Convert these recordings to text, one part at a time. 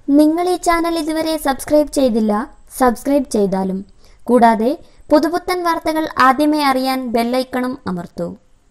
നിങ്ങൾ ഈ ചാനൽ ഇതുവരെ സബ്സ്ക്രൈബ് ചെയ്തില്ല സബ്സ്ക്രൈബ് ചെയ്താലും കൂടാതെ പുതുപുത്തൻ വാർത്തകൾ ആദ്യമേ അറിയാൻ ബെല്ലൈക്കണും അമർത്തൂ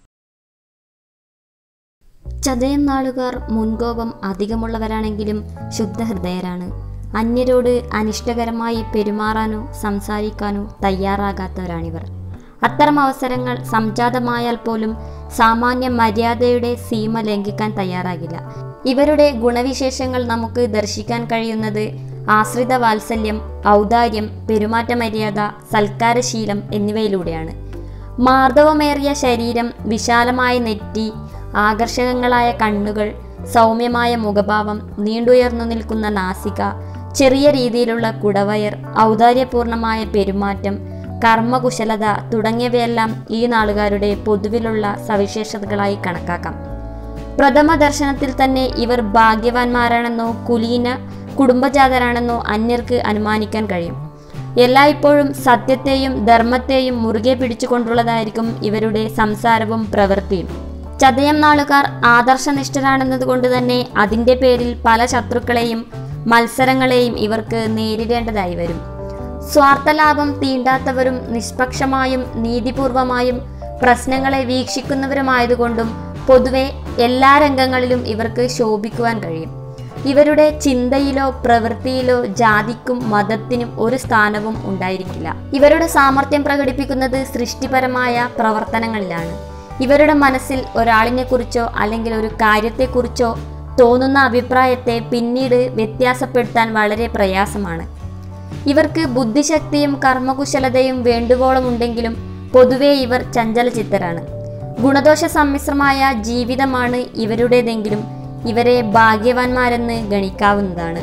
ചതയം നാളുകാർ മുൻകോപം അധികമുള്ളവരാണെങ്കിലും ശുദ്ധഹൃദയരാണ് അന്യരോട് അനിഷ്ടകരമായി പെരുമാറാനോ സംസാരിക്കാനോ തയ്യാറാകാത്തവരാണിവർ അത്തരം അവസരങ്ങൾ സംജാതമായാൽ പോലും സാമാന്യ മര്യാദയുടെ സീമ ലംഘിക്കാൻ തയ്യാറാകില്ല ഇവരുടെ ഗുണവിശേഷങ്ങൾ നമുക്ക് ദർശിക്കാൻ കഴിയുന്നത് ആശ്രിത വാത്സല്യം ഔദാര്യം പെരുമാറ്റ മര്യാദ സൽക്കാരശീലം എന്നിവയിലൂടെയാണ് മാർദ്ദവമേറിയ ശരീരം വിശാലമായ നെറ്റി ആകർഷകങ്ങളായ കണ്ണുകൾ സൗമ്യമായ മുഖഭാവം നീണ്ടുയർന്നു നിൽക്കുന്ന നാസിക ചെറിയ രീതിയിലുള്ള കുടവയർ ഔദാര്യപൂർണമായ പെരുമാറ്റം കർമ്മകുശലത തുടങ്ങിയവയെല്ലാം ഈ നാളുകാരുടെ പൊതുവിലുള്ള സവിശേഷതകളായി കണക്കാക്കാം പ്രഥമ ദർശനത്തിൽ തന്നെ ഇവർ ഭാഗ്യവാന്മാരാണെന്നോ കുലീന കുടുംബജാതരാണെന്നോ അന്യർക്ക് അനുമാനിക്കാൻ കഴിയും എല്ലായ്പ്പോഴും സത്യത്തെയും ധർമ്മത്തെയും മുറുകെ പിടിച്ചുകൊണ്ടുള്ളതായിരിക്കും ഇവരുടെ സംസാരവും പ്രവൃത്തിയും ചതയം നാളുകാർ ആദർശനിഷ്ഠരാണെന്നതുകൊണ്ട് തന്നെ അതിൻ്റെ പേരിൽ പല ശത്രുക്കളെയും മത്സരങ്ങളെയും ഇവർക്ക് നേരിടേണ്ടതായി വരും സ്വാർത്ഥലാഭം തീണ്ടാത്തവരും നിഷ്പക്ഷമായും നീതിപൂർവമായും പ്രശ്നങ്ങളെ വീക്ഷിക്കുന്നവരുമായതുകൊണ്ടും പൊതുവെ എല്ലാ രംഗങ്ങളിലും ഇവർക്ക് ശോഭിക്കുവാൻ കഴിയും ഇവരുടെ ചിന്തയിലോ പ്രവൃത്തിയിലോ ജാതിക്കും മതത്തിനും ഒരു സ്ഥാനവും ഉണ്ടായിരിക്കില്ല ഇവരുടെ സാമർഥ്യം പ്രകടിപ്പിക്കുന്നത് സൃഷ്ടിപരമായ പ്രവർത്തനങ്ങളിലാണ് ഇവരുടെ മനസ്സിൽ ഒരാളിനെക്കുറിച്ചോ അല്ലെങ്കിൽ ഒരു കാര്യത്തെക്കുറിച്ചോ തോന്നുന്ന അഭിപ്രായത്തെ പിന്നീട് വ്യത്യാസപ്പെടുത്താൻ വളരെ പ്രയാസമാണ് ഇവർക്ക് ബുദ്ധിശക്തിയും കർമ്മകുശലതയും വേണ്ടുവോളം ഉണ്ടെങ്കിലും പൊതുവെ ഇവർ ചഞ്ചലചിത്തരാണ് ഗുണദോഷ സമ്മിശ്രമായ ജീവിതമാണ് ഇവരുടേതെങ്കിലും ഇവരെ ഭാഗ്യവാന്മാരെന്ന് ഗണിക്കാവുന്നതാണ്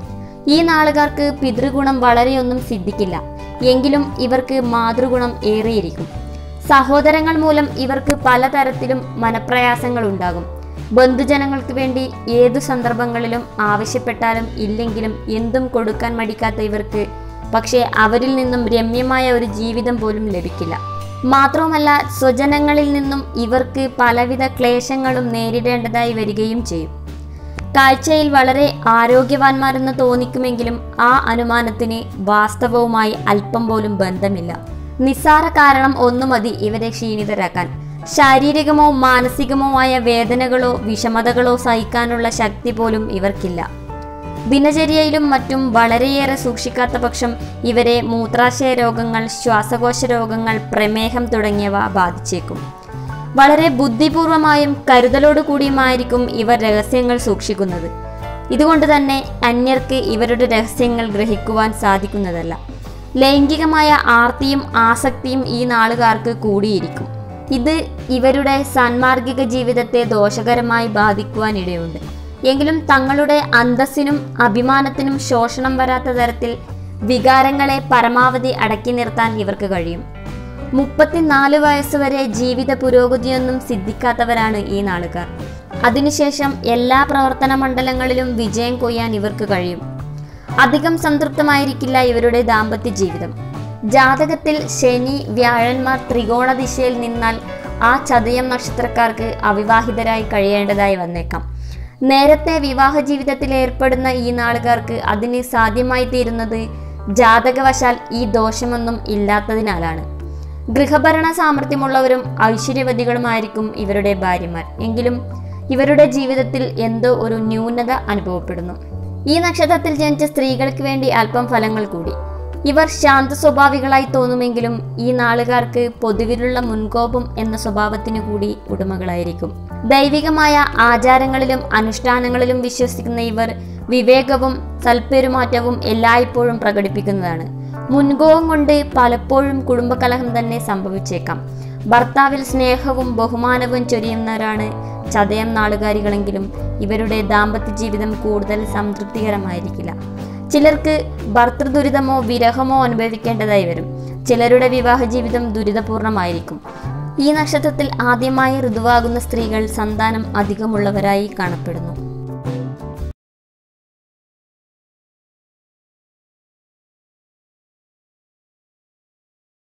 ഈ നാളുകാർക്ക് പിതൃഗുണം വളരെയൊന്നും സിദ്ധിക്കില്ല എങ്കിലും ഇവർക്ക് മാതൃഗുണം ഏറെയിരിക്കും സഹോദരങ്ങൾ മൂലം ഇവർക്ക് പലതരത്തിലും മനപ്രയാസങ്ങൾ ഉണ്ടാകും ബന്ധുജനങ്ങൾക്ക് വേണ്ടി ഏതു സന്ദർഭങ്ങളിലും ആവശ്യപ്പെട്ടാലും ഇല്ലെങ്കിലും എന്തും കൊടുക്കാൻ മടിക്കാത്ത ഇവർക്ക് പക്ഷേ അവരിൽ നിന്നും രമ്യമായ ഒരു ജീവിതം പോലും ലഭിക്കില്ല മാത്രവുമല്ല സ്വജനങ്ങളിൽ നിന്നും ഇവർക്ക് പലവിധ ക്ലേശങ്ങളും നേരിടേണ്ടതായി വരികയും ചെയ്യും കാഴ്ചയിൽ വളരെ ആരോഗ്യവാന്മാരെന്ന് തോന്നിക്കുമെങ്കിലും ആ അനുമാനത്തിന് വാസ്തവവുമായി അല്പം പോലും ബന്ധമില്ല നിസ്സാര കാരണം ഒന്നു മതി ഇവരെ ക്ഷീണിതരാക്കാൻ ശാരീരികമോ മാനസികമോ ആയ വേദനകളോ വിഷമതകളോ സഹിക്കാനുള്ള ശക്തി പോലും ഇവർക്കില്ല ദിനചര്യയിലും മറ്റും വളരെയേറെ സൂക്ഷിക്കാത്ത പക്ഷം ഇവരെ മൂത്രാശയ രോഗങ്ങൾ ശ്വാസകോശ രോഗങ്ങൾ പ്രമേഹം തുടങ്ങിയവ ബാധിച്ചേക്കും വളരെ ബുദ്ധിപൂർവമായും കരുതലോടു കൂടിയുമായിരിക്കും ഇവർ രഹസ്യങ്ങൾ സൂക്ഷിക്കുന്നത് ഇതുകൊണ്ട് തന്നെ അന്യർക്ക് ഇവരുടെ രഹസ്യങ്ങൾ ഗ്രഹിക്കുവാൻ സാധിക്കുന്നതല്ല ലൈംഗികമായ ആർത്തിയും ആസക്തിയും ഈ നാളുകാർക്ക് കൂടിയിരിക്കും ഇത് ഇവരുടെ സാൻമാർഗിക ജീവിതത്തെ ദോഷകരമായി ബാധിക്കുവാനിടയുണ്ട് എങ്കിലും തങ്ങളുടെ അന്തസ്സിനും അഭിമാനത്തിനും ശോഷണം വരാത്ത തരത്തിൽ വികാരങ്ങളെ പരമാവധി അടക്കി നിർത്താൻ ഇവർക്ക് കഴിയും മുപ്പത്തിനാല് വയസ്സുവരെ ജീവിത പുരോഗതിയൊന്നും സിദ്ധിക്കാത്തവരാണ് ഈ നാളുകാർ അതിനുശേഷം എല്ലാ പ്രവർത്തന മണ്ഡലങ്ങളിലും വിജയം കൊയ്യാൻ ഇവർക്ക് കഴിയും അധികം സംതൃപ്തമായിരിക്കില്ല ഇവരുടെ ദാമ്പത്യ ജീവിതം ജാതകത്തിൽ ശനി വ്യാഴന്മാർ ത്രികോണ ദിശയിൽ നിന്നാൽ ആ ചതയം നക്ഷത്രക്കാർക്ക് അവിവാഹിതരായി കഴിയേണ്ടതായി വന്നേക്കാം നേരത്തെ വിവാഹ ജീവിതത്തിൽ ഏർപ്പെടുന്ന ഈ നാളുകാർക്ക് അതിന് സാധ്യമായി തീരുന്നത് ജാതകവശാൽ ഈ ദോഷമൊന്നും ഇല്ലാത്തതിനാലാണ് ഗൃഹഭരണ സാമർഥ്യമുള്ളവരും ഐശ്വര്യവതികളുമായിരിക്കും ഇവരുടെ ഭാര്യമാർ എങ്കിലും ഇവരുടെ ജീവിതത്തിൽ എന്തോ ഒരു ന്യൂനത അനുഭവപ്പെടുന്നു ഈ നക്ഷത്രത്തിൽ ജനിച്ച സ്ത്രീകൾക്ക് വേണ്ടി അല്പം ഫലങ്ങൾ കൂടി ഇവർ ശാന്ത സ്വഭാവികളായി തോന്നുമെങ്കിലും ഈ നാളുകാർക്ക് പൊതുവിലുള്ള മുൻകോപം എന്ന സ്വഭാവത്തിനു കൂടി ഉടമകളായിരിക്കും ദൈവികമായ ആചാരങ്ങളിലും അനുഷ്ഠാനങ്ങളിലും വിശ്വസിക്കുന്ന ഇവർ വിവേകവും സൽപ്പെരുമാറ്റവും എല്ലായ്പ്പോഴും പ്രകടിപ്പിക്കുന്നതാണ് മുൻകോപം കൊണ്ട് പലപ്പോഴും കുടുംബകലഹം തന്നെ സംഭവിച്ചേക്കാം ഭർത്താവിൽ സ്നേഹവും ബഹുമാനവും ചൊരിയുന്നവരാണ് ചതയം നാളുകാരികളെങ്കിലും ഇവരുടെ ദാമ്പത്യ ജീവിതം കൂടുതൽ സംതൃപ്തികരമായിരിക്കില്ല ചിലർക്ക് ഭർത്തൃദുരിതമോ വിരഹമോ അനുഭവിക്കേണ്ടതായി വരും ചിലരുടെ വിവാഹ ജീവിതം ദുരിതപൂർണമായിരിക്കും ഈ നക്ഷത്രത്തിൽ ആദ്യമായി ഋതുവാകുന്ന സ്ത്രീകൾ സന്താനം അധികമുള്ളവരായി കാണപ്പെടുന്നു